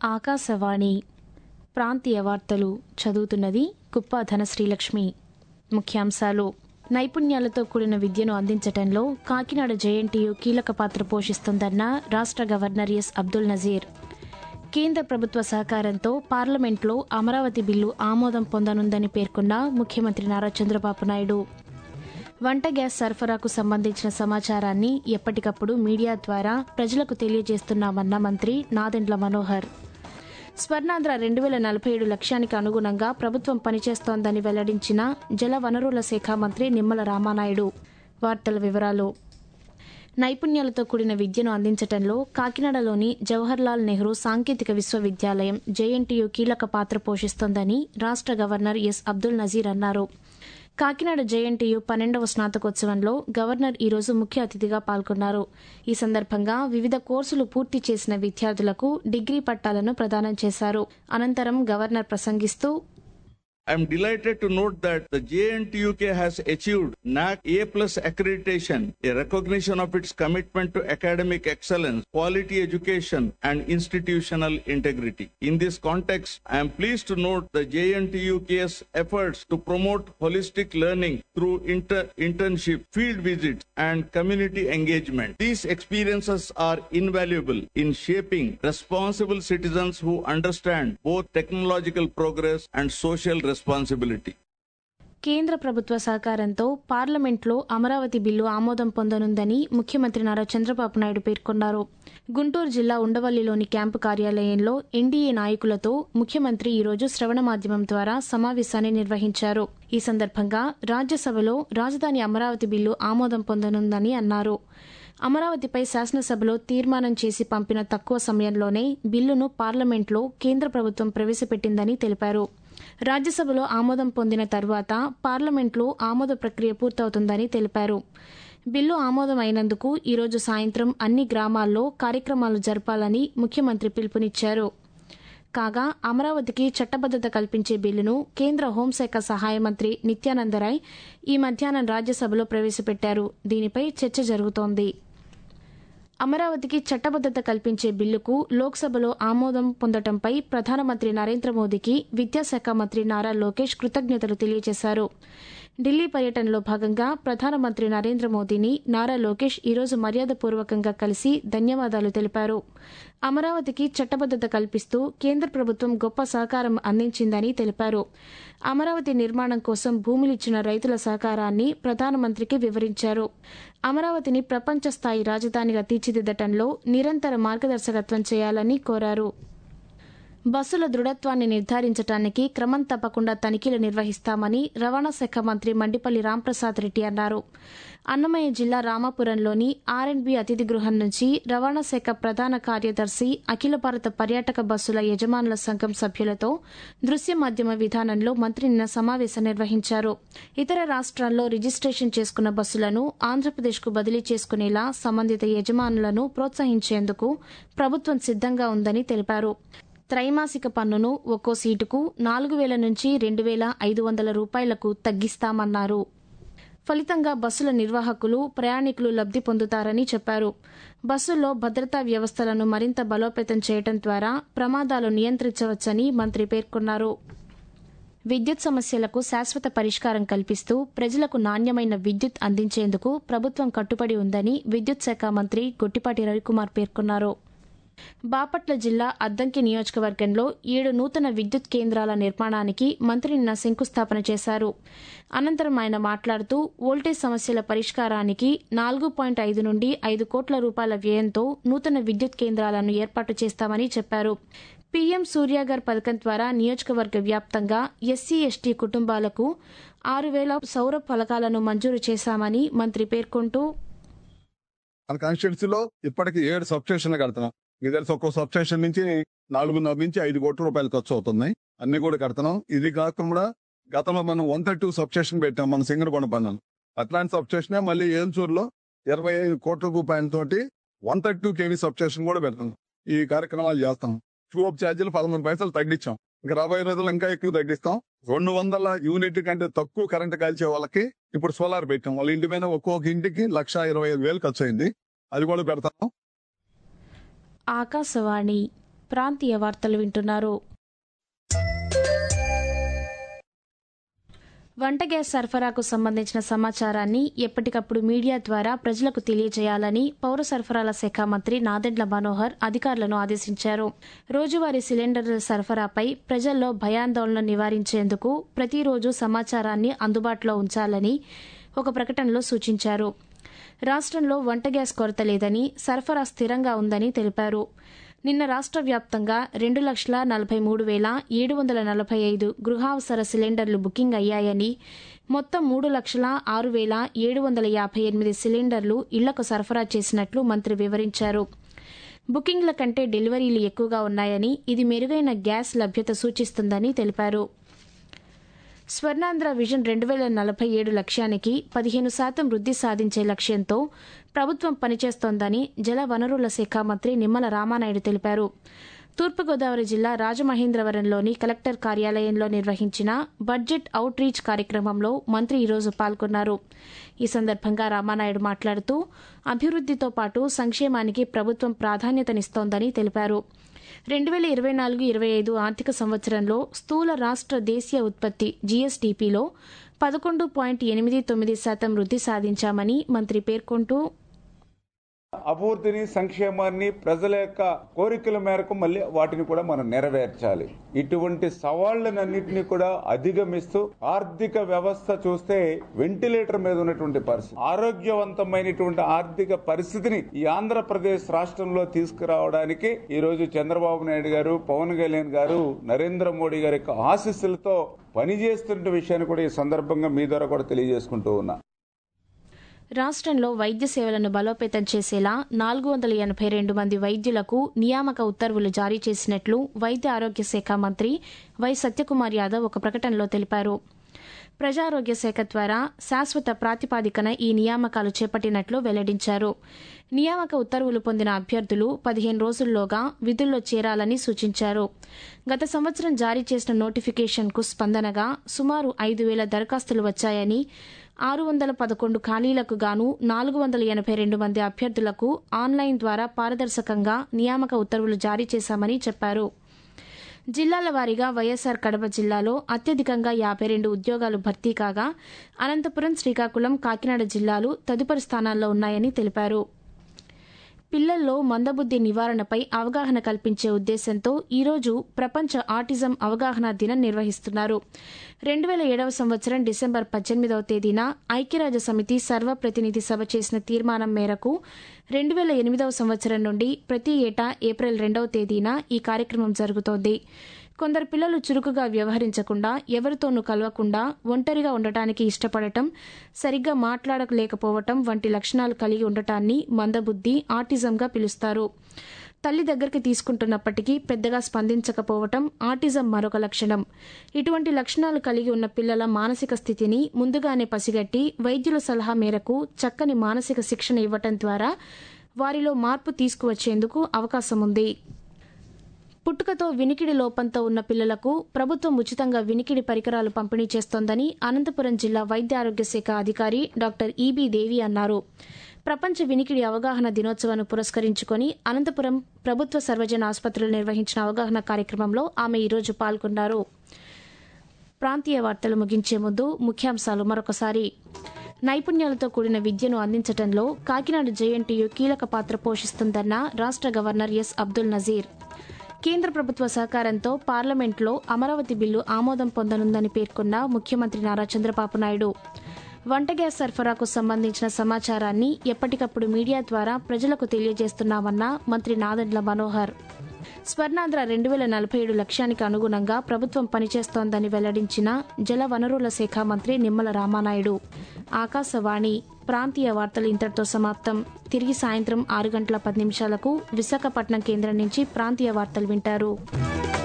ఆకాశవాణి ప్రాంతీయ వార్తలు చదువుతున్నది కుప్ప ధనశ్రీలక్ష్మి ముఖ్యాంశాలు నైపుణ్యాలతో కూడిన విద్యను అందించటంలో కాకినాడ జేఎన్టీయు కీలక పాత్ర పోషిస్తోందన్న రాష్ట్ర గవర్నర్ ఎస్ అబ్దుల్ నజీర్ కేంద్ర ప్రభుత్వ సహకారంతో పార్లమెంట్లో అమరావతి బిల్లు ఆమోదం పొందనుందని పేర్కొన్న ముఖ్యమంత్రి నారా చంద్రబాబు నాయుడు వంట గ్యాస్ సరఫరాకు సంబంధించిన సమాచారాన్ని ఎప్పటికప్పుడు మీడియా ద్వారా ప్రజలకు తెలియజేస్తున్నామన్న మంత్రి నాదెండ్ల మనోహర్ స్వర్ణాంధ్ర రెండు వేల నలభై ఏడు లక్ష్యానికి అనుగుణంగా ప్రభుత్వం పనిచేస్తోందని వెల్లడించిన జల వనరుల శాఖ మంత్రి నిమ్మల రామానాయుడు వార్తల వివరాలు నైపుణ్యాలతో కూడిన విద్యను అందించటంలో కాకినాడలోని జవహర్లాల్ నెహ్రూ సాంకేతిక విశ్వవిద్యాలయం జేఎన్టీయు కీలక పాత్ర పోషిస్తోందని రాష్ట్ర గవర్నర్ ఎస్ అబ్దుల్ నజీర్ అన్నారు కాకినాడ జేఎన్టీయు పన్నెండవ స్నాతకోత్సవంలో గవర్నర్ ఈరోజు ముఖ్య అతిథిగా పాల్గొన్నారు ఈ సందర్భంగా వివిధ కోర్సులు పూర్తి చేసిన విద్యార్థులకు డిగ్రీ పట్టాలను ప్రదానం చేశారు అనంతరం గవర్నర్ ప్రసంగిస్తూ I am delighted to note that the JNTUK has achieved NAC A plus accreditation, a recognition of its commitment to academic excellence, quality education, and institutional integrity. In this context, I am pleased to note the JNTUK's efforts to promote holistic learning through inter- internship, field visits, and community engagement. These experiences are invaluable in shaping responsible citizens who understand both technological progress and social responsibility. కేంద్ర ప్రభుత్వ సహకారంతో పార్లమెంట్లో Amaravati bill ఆమోదం పొందనుందని ముఖ్యమంత్రి నారా చంద్రబాబు నాయుడు పేర్కొన్నారు గుంటూరు జిల్లా ఉండవల్లిలోని camp కార్యాలయంలో NDA నాయకులతో ముఖ్యమంత్రి ఈరోజు శ్రవణ మాధ్యమం ద్వారా సమావేశాన్ని నిర్వహించారు ఈ సందర్భంగా రాజ్యసభలో రాజధాని అమరావతి బిల్లు ఆమోదం పొందనుందని అన్నారు అమరావతిపై శాసనసభలో తీర్మానం చేసి పంపిన తక్కువ సమయంలోనే బిల్లును పార్లమెంట్లో కేంద్ర ప్రభుత్వం ప్రవేశపెట్టిందని తెలిపారు రాజ్యసభలో ఆమోదం పొందిన తర్వాత పార్లమెంట్లో ఆమోద ప్రక్రియ పూర్తవుతుందని తెలిపారు బిల్లు ఆమోదం అయినందుకు ఈరోజు సాయంత్రం అన్ని గ్రామాల్లో కార్యక్రమాలు జరపాలని ముఖ్యమంత్రి పిలుపునిచ్చారు కాగా అమరావతికి చట్టబద్దత కల్పించే బిల్లును కేంద్ర హోంశాఖ సహాయ మంత్రి నిత్యానందరాయ్ ఈ మధ్యాహ్నం రాజ్యసభలో ప్రవేశపెట్టారు దీనిపై చర్చ జరుగుతోంది అమరావతికి చట్టబద్దత కల్పించే బిల్లుకు లోక్సభలో ఆమోదం పొందటంపై ప్రధానమంత్రి నరేంద్ర మోదీకి విద్యాశాఖ మంత్రి నారా లోకేష్ కృతజ్ఞతలు తెలియజేశారు ఢిల్లీ పర్యటనలో భాగంగా ప్రధానమంత్రి నరేంద్ర మోదీని నారా లోకేష్ ఈరోజు మర్యాదపూర్వకంగా కలిసి ధన్యవాదాలు తెలిపారు అమరావతికి చట్టబద్దత కల్పిస్తూ కేంద్ర ప్రభుత్వం గొప్ప సహకారం అందించిందని తెలిపారు అమరావతి నిర్మాణం కోసం భూములిచ్చిన రైతుల సహకారాన్ని ప్రధానమంత్రికి వివరించారు అమరావతిని ప్రపంచ స్థాయి రాజధానిగా తీర్చిదిద్దటంలో నిరంతర మార్గదర్శకత్వం చేయాలని కోరారు బస్సుల దృఢత్వాన్ని నిర్ధారించడానికి క్రమం తప్పకుండా తనిఖీలు నిర్వహిస్తామని రవాణా శాఖ మంత్రి మండిపల్లి రాంప్రసాద్ రెడ్డి అన్నారు అన్నమయ్య జిల్లా రామాపురంలోని ఆర్ఎండ్బి అతిథి గృహం నుంచి రవాణా శాఖ ప్రధాన కార్యదర్శి అఖిల భారత పర్యాటక బస్సుల యజమానుల సంఘం సభ్యులతో దృశ్య మాధ్యమ విధానంలో మంత్రి నిన్న సమావేశం నిర్వహించారు ఇతర రాష్ట్రాల్లో రిజిస్ట్రేషన్ చేసుకున్న బస్సులను ఆంధ్రప్రదేశ్కు బదిలీ చేసుకునేలా సంబంధిత యజమానులను ప్రోత్సహించేందుకు ప్రభుత్వం సిద్దంగా ఉందని తెలిపారు త్రైమాసిక పన్నును ఒక్కో సీటుకు నాలుగు వేల నుంచి రెండు వేల ఐదు వందల రూపాయలకు తగ్గిస్తామన్నారు ఫలితంగా బస్సుల నిర్వాహకులు ప్రయాణికులు లబ్ధి పొందుతారని చెప్పారు బస్సుల్లో భద్రతా వ్యవస్థలను మరింత బలోపేతం చేయడం ద్వారా ప్రమాదాలు నియంత్రించవచ్చని మంత్రి పేర్కొన్నారు విద్యుత్ సమస్యలకు శాశ్వత పరిష్కారం కల్పిస్తూ ప్రజలకు నాణ్యమైన విద్యుత్ అందించేందుకు ప్రభుత్వం కట్టుబడి ఉందని విద్యుత్ శాఖ మంత్రి గొట్టిపాటి రవికుమార్ పేర్కొన్నారు బాపట్ల జిల్లా అద్దంకి నియోజకవర్గంలో ఏడు నూతన విద్యుత్ కేంద్రాల నిర్మాణానికి మంత్రి నిన్న శంకుస్థాపన చేశారు అనంతరం ఆయన మాట్లాడుతూ వోల్టేజ్ సమస్యల పరిష్కారానికి నాలుగు పాయింట్ ఐదు నుండి ఐదు కోట్ల రూపాయల వ్యయంతో నూతన విద్యుత్ కేంద్రాలను ఏర్పాటు చేస్తామని చెప్పారు పీఎం సూర్యాగర్ పథకం ద్వారా నియోజకవర్గ వ్యాప్తంగా ఎస్సీ ఎస్టీ కుటుంబాలకు ఆరు వేల సౌర ఫలకాలను మంజూరు చేశామని మంత్రి పేర్కొంటూ మన కాన్స్టిట్యున్సీలో ఇప్పటికి ఏడు సబ్స్టేషన్లు కడుతున్నాం మీకు తెలుసు ఒక్కో సబ్స్టేషన్ నుంచి నాలుగున్నర నుంచి ఐదు కోట్ల రూపాయలు ఖర్చు అవుతున్నాయి అన్ని కూడా కడుతున్నాం ఇది కాకుండా గతంలో మనం వన్ థర్టీ టూ సబ్స్టేషన్ పెట్టాం మన సింగరకొండ పనులు అట్లాంటి సబ్స్టేషన్ మళ్ళీ ఏల్చూరులో ఇరవై ఐదు కోట్ల రూపాయలతోటి one thirty two KV substation కూడా పెడుతున్నాం ఈ కార్యక్రమాలు చేస్తాం ట్యూబ్ ఛార్జీలు పదమూడు పైసలు తగ్గించాం ఇంకా రాబోయే రోజులు ఇంకా ఎక్కువ తగ్గిస్తాం రెండు వందల యూనిట్ కంటే తక్కువ కరెంట్ కాల్చే వాళ్ళకి ఇప్పుడు సోలార్ పెట్టాం వాళ్ళ ఇంటి పైన ఒక్కొక్క ఇంటికి లక్ష ఇరవై ఐదు వేలు ఖర్చు అయింది అది కూడా పెడతాం ఆకాశవాణి ప్రాంతీయ వార్తలు వింటున్నారు వంట గ్యాస్ సరఫరాకు సంబంధించిన సమాచారాన్ని ఎప్పటికప్పుడు మీడియా ద్వారా ప్రజలకు తెలియజేయాలని పౌర సరఫరాల శాఖ మంత్రి నాదెండ్ల మనోహర్ అధికారులను ఆదేశించారు రోజువారీ సిలిండర్ల సరఫరాపై ప్రజల్లో భయాందోళన నివారించేందుకు ప్రతిరోజు సమాచారాన్ని అందుబాటులో ఉంచాలని ఒక ప్రకటనలో సూచించారు రాష్ట్రంలో వంట గ్యాస్ కొరత లేదని సరఫరా స్థిరంగా ఉందని తెలిపారు నిన్న రాష్ట్ర వ్యాప్తంగా రెండు లక్షల నలభై మూడు వేల ఏడు వందల నలభై ఐదు గృహావసర సిలిండర్లు బుకింగ్ అయ్యాయని మొత్తం మూడు లక్షల ఆరు వేల ఏడు వందల యాభై ఎనిమిది సిలిండర్లు ఇళ్లకు సరఫరా చేసినట్లు మంత్రి వివరించారు బుకింగ్ల కంటే డెలివరీలు ఎక్కువగా ఉన్నాయని ఇది మెరుగైన గ్యాస్ లభ్యత సూచిస్తుందని తెలిపారు స్వర్ణాంధ్ర విజన్ రెండు వేల నలభై ఏడు లక్ష్యానికి పదిహేను శాతం వృద్ధి సాధించే లక్ష్యంతో ప్రభుత్వం పనిచేస్తోందని జల వనరుల శాఖ మంత్రి నిమ్మల రామానాయుడు తెలిపారు తూర్పుగోదావరి జిల్లా రాజమహేంద్రవరంలోని కలెక్టర్ కార్యాలయంలో నిర్వహించిన బడ్జెట్ అవుట్ రీచ్ కార్యక్రమంలో మంత్రి ఈరోజు పాల్గొన్నారు ఈ సందర్భంగా రామానాయుడు మాట్లాడుతూ అభివృద్దితో పాటు సంక్షేమానికి ప్రభుత్వం ప్రాధాన్యతనిస్తోందని తెలిపారు రెండు వేల ఇరవై నాలుగు ఇరవై ఐదు ఆర్థిక సంవత్సరంలో స్థూల రాష్ట్ర దేశీయ ఉత్పత్తి జీఎస్డీపీలో పదకొండు పాయింట్ ఎనిమిది తొమ్మిది శాతం వృద్ధి సాధించామని మంత్రి పేర్కొంటూ అభివృద్ధిని సంక్షేమాన్ని ప్రజల యొక్క కోరికల మేరకు మళ్ళీ వాటిని కూడా మనం నెరవేర్చాలి ఇటువంటి సవాళ్లన్నింటినీ కూడా అధిగమిస్తూ ఆర్థిక వ్యవస్థ చూస్తే వెంటిలేటర్ మీద ఉన్నటువంటి పరిస్థితి ఆరోగ్యవంతమైనటువంటి ఆర్థిక పరిస్థితిని ఈ ఆంధ్రప్రదేశ్ రాష్ట్రంలో తీసుకురావడానికి ఈ రోజు చంద్రబాబు నాయుడు గారు పవన్ కళ్యాణ్ గారు నరేంద్ర మోడీ గారి యొక్క ఆశీస్సులతో పనిచేస్తున్న విషయాన్ని కూడా ఈ సందర్భంగా మీ ద్వారా కూడా తెలియజేసుకుంటూ ఉన్నా రాష్ట్రంలో వైద్య సేవలను బలోపేతం చేసేలా నాలుగు వందల ఎనభై రెండు మంది వైద్యులకు నియామక ఉత్తర్వులు జారీ చేసినట్లు వైద్య ఆరోగ్య శాఖ మంత్రి వై సత్యకుమార్ యాదవ్ ఒక ప్రకటనలో తెలిపారు ప్రజారోగ్య శాఖ ద్వారా శాశ్వత ప్రాతిపాదికన ఈ నియామకాలు చేపట్టినట్లు వెల్లడించారు నియామక ఉత్తర్వులు పొందిన అభ్యర్థులు పదిహేను రోజుల్లోగా విధుల్లో చేరాలని సూచించారు గత సంవత్సరం జారీ చేసిన నోటిఫికేషన్కు స్పందనగా సుమారు ఐదు వేల దరఖాస్తులు వచ్చాయని ఆరు వందల పదకొండు ఖాళీలకు గాను నాలుగు వందల ఎనభై రెండు మంది అభ్యర్థులకు ఆన్లైన్ ద్వారా పారదర్శకంగా నియామక ఉత్తర్వులు జారీ చేశామని చెప్పారు జిల్లాల వారీగా వైఎస్సార్ కడప జిల్లాలో అత్యధికంగా యాభై రెండు ఉద్యోగాలు భర్తీ కాగా అనంతపురం శ్రీకాకుళం కాకినాడ జిల్లాలు తదుపరి స్థానాల్లో ఉన్నాయని తెలిపారు పిల్లల్లో మందబుద్ది నివారణపై అవగాహన కల్పించే ఉద్దేశంతో ఈరోజు ప్రపంచ ఆటిజం అవగాహన దినం నిర్వహిస్తున్నారు రెండు వేల ఏడవ సంవత్సరం డిసెంబర్ పద్దెనిమిదవ తేదీన ఐక్యరాజ్య సమితి సర్వప్రతినిధి సభ చేసిన తీర్మానం మేరకు రెండు వేల ఎనిమిదవ సంవత్సరం నుండి ప్రతి ఏటా ఏప్రిల్ రెండవ తేదీన ఈ కార్యక్రమం జరుగుతోంది కొందరు పిల్లలు చురుకుగా వ్యవహరించకుండా ఎవరితోనూ కలవకుండా ఒంటరిగా ఉండటానికి ఇష్టపడటం సరిగ్గా మాట్లాడలేకపోవటం వంటి లక్షణాలు కలిగి ఉండటాన్ని మందబుద్ధి ఆటిజంగా పిలుస్తారు తల్లి దగ్గరికి తీసుకుంటున్నప్పటికీ పెద్దగా స్పందించకపోవటం ఆటిజం మరొక లక్షణం ఇటువంటి లక్షణాలు కలిగి ఉన్న పిల్లల మానసిక స్థితిని ముందుగానే పసిగట్టి వైద్యుల సలహా మేరకు చక్కని మానసిక శిక్షణ ఇవ్వటం ద్వారా వారిలో మార్పు తీసుకువచ్చేందుకు అవకాశం ఉంది పుట్టుకతో వినికిడి లోపంతో ఉన్న పిల్లలకు ప్రభుత్వం ఉచితంగా వినికిడి పరికరాలు పంపిణీ చేస్తోందని అనంతపురం జిల్లా వైద్య ఆరోగ్య శాఖ అధికారి డాక్టర్ ఈబీ దేవి అన్నారు ప్రపంచ వినికిడి అవగాహన దినోత్సవాన్ని పురస్కరించుకొని అనంతపురం ప్రభుత్వ సర్వజన ఆసుపత్రిలో నిర్వహించిన అవగాహన కార్యక్రమంలో ఆమె ఈరోజు పాల్గొన్నారు ప్రాంతీయ వార్తలు ముగించే ముందు ముఖ్యాంశాలు మరొకసారి నైపుణ్యాలతో కూడిన విద్యను అందించడంలో కాకినాడ జేఎన్టీయు కీలక పాత్ర పోషిస్తుందన్న రాష్ట్ర గవర్నర్ ఎస్ అబ్దుల్ నజీర్ కేంద్ర ప్రభుత్వ సహకారంతో పార్లమెంట్లో అమరావతి బిల్లు ఆమోదం పొందనుందని పేర్కొన్న ముఖ్యమంత్రి నారా చంద్రబాబు నాయుడు వంట గ్యాస్ సరఫరాకు సంబంధించిన సమాచారాన్ని ఎప్పటికప్పుడు మీడియా ద్వారా ప్రజలకు తెలియజేస్తున్నామన్న మంత్రి నాదెండ్ల మనోహర్ స్వర్ణాంధ్ర రెండు వేల నలభై ఏడు లక్ష్యానికి అనుగుణంగా ప్రభుత్వం పనిచేస్తోందని వెల్లడించిన జల వనరుల శాఖ మంత్రి నిమ్మల రామానాయుడు ఆకాశవాణి ప్రాంతీయ వార్తలు ఇంతటితో సమాప్తం తిరిగి సాయంత్రం ఆరు గంటల పది నిమిషాలకు విశాఖపట్నం కేంద్రం నుంచి ప్రాంతీయ వార్తలు వింటారు